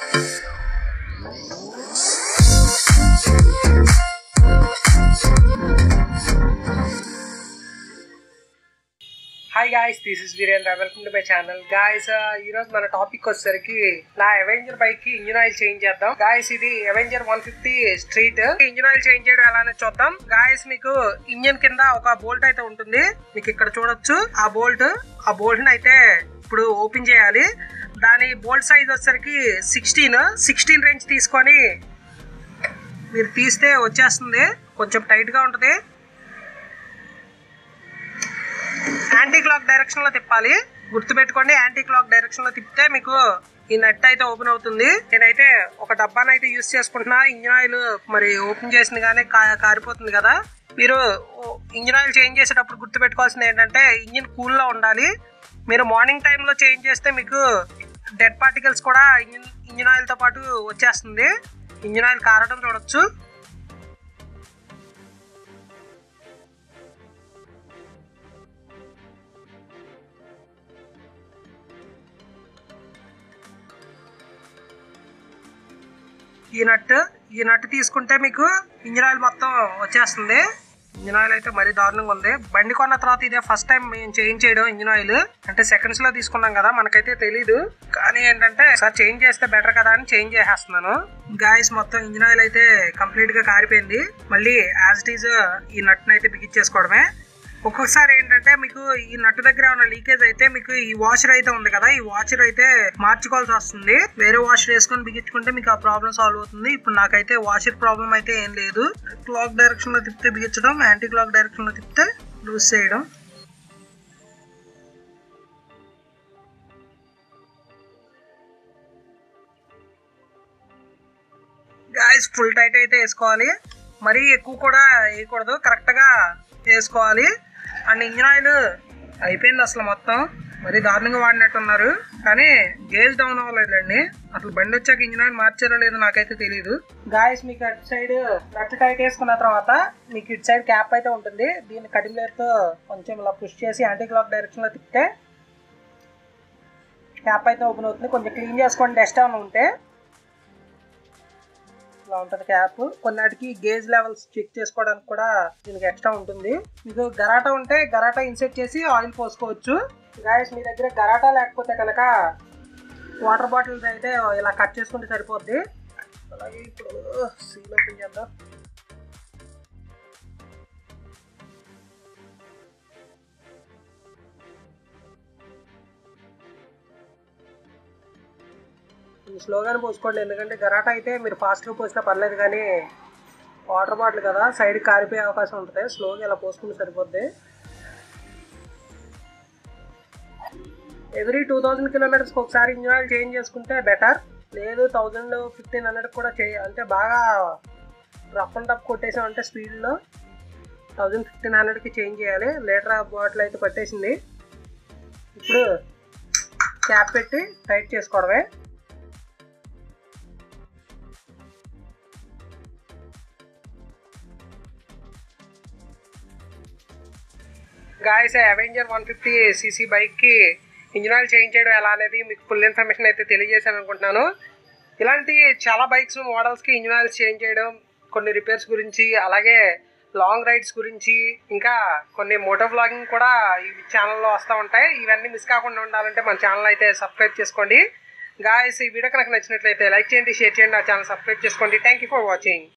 hi guys this is Virendra welcome to my channel guys ఈ రోజు మన టాపిక్ వచ్చేసరికి నా అవెంజర్ బైక్ కి ఇంజిన్ ఆయిల్ చేంజ్ చేద్దాం గాయస్ ఇది Avenger one fifty street engine oil change చేయడం ఎలా అనేది చూద్దాం గాయస్ మీకు ఇంజిన్ కింద ఒక బోల్ట్ అయితే ఉంటుంది మీకు ఇక్కడ చూడొచ్చు ఆ బోల్ట్ ఆ బోల్ట్ ని అయితే ఇప్పుడు ఓపెన్ చేయాలి దాని బోల్ట్ సైజ్ వచ్చేసరికి సిక్స్టీన్ సిక్స్టీన్ రేంజ్ తీసుకొని మీరు తీస్తే వచ్చేస్తుంది కొంచెం టైట్ గా ఉంటుంది యాంటీ క్లాక్ డైరెక్షన్ లో తిప్పాలి గుర్తుపెట్టుకోండి యాంటీ క్లాక్ డైరెక్షన్ లో తిప్పితే మీకు ఈ నెట్ అయితే ఓపెన్ అవుతుంది నేనైతే ఒక డబ్బాని అయితే యూస్ చేసుకుంటున్నా ఇంజిన్ ఆయిల్ మరి ఓపెన్ చేసిన కానీ కా- కారిపోతుంది కదా మీరు ఇంజిన్ ఆయిల్ చేంజ్ చేసేటప్పుడు గుర్తుపెట్టుకోవాల్సింది ఏంటంటే ఇంజిన్ కూల్లో ఉండాలి మీరు మార్నింగ్ టైంలో చేంజ్ చేస్తే మీకు డెడ్ పార్టికల్స్ కూడా ఇంజిన్ ఇంజిన్ ఆయిల్తో పాటు వచ్చేస్తుంది ఇంజిన్ ఆయిల్ కారడం చూడొచ్చు ఈ నట్ ఈ నట్ తీసుకుంటే మీకు ఇంజిన్ ఆయిల్ మొత్తం వచ్చేస్తుంది ఇంజిన్ ఆయిల్ అయితే మరీ దారుణంగా ఉంది బండి కొన్న తర్వాత ఇదే ఫస్ట్ టైం మేము చేంజ్ చేయడం ఇంజిన్ ఆయిల్ అంటే సెకండ్స్ లో తీసుకున్నాం కదా మనకైతే తెలీదు కానీ ఏంటంటే సార్ చేంజ్ చేస్తే బెటర్ కదా అని చేంజ్ చేసేస్తున్నాను గాయస్ మొత్తం ఇంజిన్ ఆయిల్ అయితే కంప్లీట్ గా కారిపోయింది మళ్ళీ యాజ్ ఇట్ ఈజ్ ఈ నట్ అయితే బిగించేసుకోవడమే ఒక్కొక్కసారి ఏంటంటే మీకు ఈ నట్టు దగ్గర ఉన్న లీకేజ్ అయితే మీకు ఈ వాషర్ అయితే ఉంది కదా ఈ వాషర్ అయితే మార్చుకోవాల్సి వస్తుంది వేరే వాషర్ వేసుకొని బిగించుకుంటే మీకు ఆ ప్రాబ్లం సాల్వ్ అవుతుంది ఇప్పుడు నాకైతే వాషర్ ప్రాబ్లం అయితే ఏం లేదు క్లాక్ డైరెక్షన్ లో తిప్పితే బిగించడం యాంటీ క్లాక్ డైరెక్షన్ లో తిప్పితే లూజ్ చేయడం గాయస్ ఫుల్ టైట్ అయితే వేసుకోవాలి మరీ ఎక్కువ కూడా వేయకూడదు కరెక్ట్గా వేసుకోవాలి అండ్ ఇంజిన్ ఆయిల్ అయిపోయింది అసలు మొత్తం మరీ దారుణంగా వాడినట్టున్నారు కానీ గేజ్ డౌన్ అవ్వలేదండి అసలు బండి వచ్చాక ఇంజిన్ ఆయిల్ మార్చారో లేదో నాకైతే తెలియదు గాయస్ మీకు అటు సైడ్ నట్ టైట్ వేసుకున్న తర్వాత మీకు ఇటు సైడ్ క్యాప్ అయితే ఉంటుంది దీన్ని కటింగ్ లేయర్తో కొంచెం ఇలా పుష్ చేసి యాంటీ క్లాక్ డైరెక్షన్లో తిప్పితే క్యాప్ అయితే ఓపెన్ అవుతుంది కొంచెం క్లీన్ చేసుకోండి డస్ట్ ఏమైనా ఉంటే ఇలా ఉంటుంది క్యాప్ కొన్నిటికి గేజ్ లెవెల్స్ చెక్ చేసుకోవడానికి కూడా దీనికి ఎక్స్ట్రా ఉంటుంది మీకు గరాటా ఉంటే గరాటా ఇన్సెట్ చేసి ఆయిల్ పోసుకోవచ్చు గాయస్ మీ దగ్గర గరాటా లేకపోతే కనుక వాటర్ బాటిల్స్ అయితే ఇలా కట్ చేసుకుంటే సరిపోద్ది అలాగే ఇప్పుడు సీల్ ఓపెన్ చేద్దాం కొంచెం స్లోగానే పోసుకోండి ఎందుకంటే గరాటా అయితే మీరు ఫాస్ట్గా పోసినా పర్లేదు కానీ వాటర్ బాటిల్ కదా సైడ్ కారిపోయే అవకాశం ఉంటుంది స్లోగా ఇలా పోసుకుంటే సరిపోద్ది ఎవ్రీ టూ థౌజండ్ కిలోమీటర్స్కి ఒకసారి ఇంజిన్ ఆయిల్ చేంజ్ చేసుకుంటే బెటర్ లేదు థౌజండ్ ఫిఫ్టీన్ హండ్రెడ్ కూడా చేయ అంటే బాగా రఫ్ అండ్ టఫ్ కొట్టేసామంటే స్పీడ్లో థౌజండ్ ఫిఫ్టీన్ హండ్రెడ్కి చేంజ్ చేయాలి లీటర్ బాటిల్ అయితే పట్టేసింది ఇప్పుడు క్యాప్ పెట్టి టైట్ చేసుకోవడమే guys Avenger one fifty CC బైక్కి ఇంజిన్ ఆయిల్ చేంజ్ చేయడం ఎలా అనేది మీకు ఫుల్ ఇన్ఫర్మేషన్ అయితే తెలియజేశాను అనుకుంటున్నాను ఇలాంటి చాలా బైక్స్ మోడల్స్కి ఇంజిన్ ఆయిల్స్ చేంజ్ చేయడం కొన్ని రిపేర్స్ గురించి అలాగే లాంగ్ రైడ్స్ గురించి ఇంకా కొన్ని మోటో వ్లాగింగ్ కూడా ఈ ఛానల్లో వస్తూ ఉంటాయి ఇవన్నీ మిస్ కాకుండా ఉండాలంటే మన ఛానల్ అయితే సబ్స్క్రైబ్ చేసుకోండి గాయస్ ఈ వీడియో కనుక నచ్చినట్లయితే లైక్ చేయండి షేర్ చేయండి ఆ ఛానల్ సబ్స్క్రైబ్ చేసుకోండి థ్యాంక్ యూ ఫర్ వాచింగ్